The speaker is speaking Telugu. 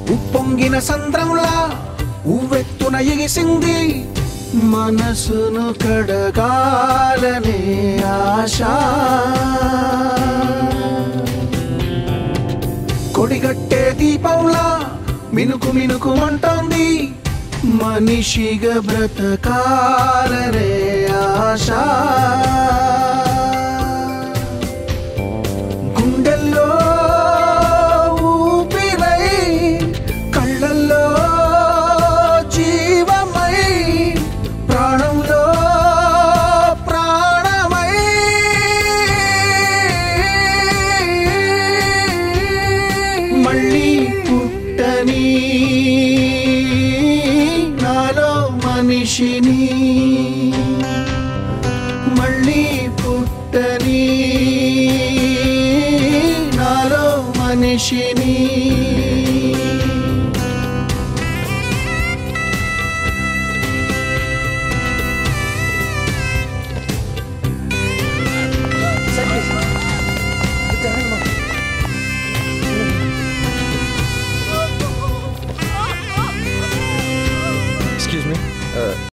ఉప్పొంగిన సంద్రంలా ఉవ్వెత్తున ఎగిసింది మనసును కడగాలనే ఆశ కొడిగట్టే దీపంలా మినుకు మినుకు అంటోంది మనిషిగా బ్రతకాలనే ఆశ గుండెల్లో ఊపిరై కళ్ళల్లో జీవమై ప్రాణంలో ప్రాణమై మళ్ళీ పుట్టని నాలో మనిషిని మళ్ళీ పుట్టని నాలో మనిషిని ఎక్స్క్యూజ్ మీ